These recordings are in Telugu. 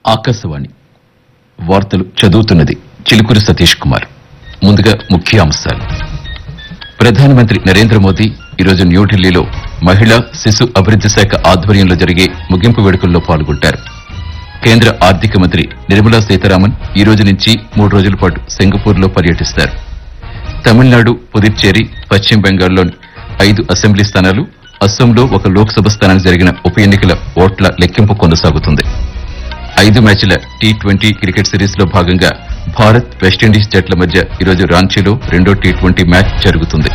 ఆకాశవాణి వార్తలు చదువుతున్నది చిలుకూరి సతీష్ కుమార్ ముందుగా ముఖ్య అంశాలు ప్రధానమంత్రి నరేంద్ర మోదీ ఈరోజు న్యూఢిల్లీలో మహిళా శిశు అభివృద్ది శాఖ ఆధ్వర్యంలో జరిగే ముగింపు వేడుకల్లో పాల్గొంటారు కేంద్ర ఆర్థిక మంత్రి నిర్మలా సీతారామన్ ఈ రోజు నుంచి మూడు రోజుల పాటు సింగపూర్లో పర్యటిస్తారు తమిళనాడు పుదుచ్చేరి పశ్చిమ బెంగాల్లోని ఐదు అసెంబ్లీ స్థానాలు అస్సాంలో ఒక లోక్సభ స్థానానికి జరిగిన ఉప ఎన్నికల ఓట్ల లెక్కింపు కొనసాగుతుంది ఐదు మ్యాచ్ల టీ ట్వంటీ క్రికెట్ సిరీస్ లో భాగంగా భారత్ వెస్టిండీస్ జట్ల మధ్య ఈరోజు రాంచీలో రెండో టీ ట్వంటీ మ్యాచ్ జరుగుతుంది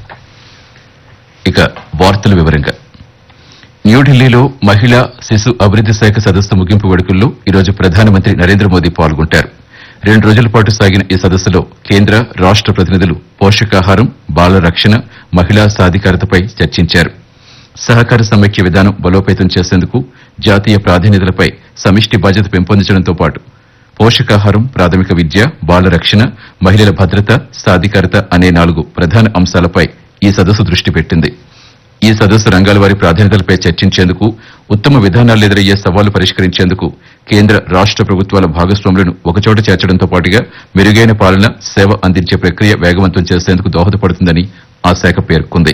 ఇక వార్తల వివరంగా న్యూఢిల్లీలో మహిళా శిశు అభివృద్ది శాఖ సదస్సు ముగింపు వేడుకల్లో ఈరోజు ప్రధానమంత్రి నరేంద్ర మోదీ పాల్గొంటారు రెండు రోజుల పాటు సాగిన ఈ సదస్సులో కేంద్ర రాష్ట ప్రతినిధులు పోషకాహారం బాల రక్షణ మహిళా సాధికారతపై చర్చించారు సహకార సమైక్య విధానం బలోపేతం చేసేందుకు జాతీయ ప్రాధాన్యతలపై సమిష్టి బాధ్యత పెంపొందించడంతో పాటు పోషకాహారం ప్రాథమిక విద్య బాల రక్షణ మహిళల భద్రత సాధికారత అనే నాలుగు ప్రధాన అంశాలపై ఈ సదస్సు దృష్టి పెట్టింది ఈ సదస్సు రంగాల వారి ప్రాధాన్యతలపై చర్చించేందుకు ఉత్తమ విధానాలు ఎదురయ్యే సవాళ్లు పరిష్కరించేందుకు కేంద్ర రాష్ట ప్రభుత్వాల భాగస్వాములను ఒకచోట చేర్చడంతో పాటుగా మెరుగైన పాలన సేవ అందించే ప్రక్రియ వేగవంతం చేసేందుకు దోహదపడుతుందని ఆ శాఖ పేర్కొంది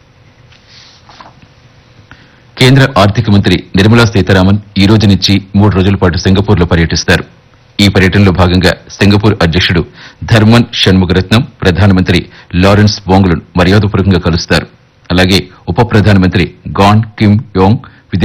కేంద్ర ఆర్థిక మంత్రి నిర్మలా సీతారామన్ ఈ రోజు నుంచి మూడు రోజుల పాటు సింగపూర్ లో పర్యటిస్తారు ఈ పర్యటనలో భాగంగా సింగపూర్ అధ్యక్షుడు ధర్మన్ షణ్ముగరత్నం ప్రధానమంత్రి లారెన్స్ బోంగ్లను మర్యాదపూర్వకంగా కలుస్తారు అలాగే ఉప ప్రధానమంత్రి గాన్ కిమ్ యోంగ్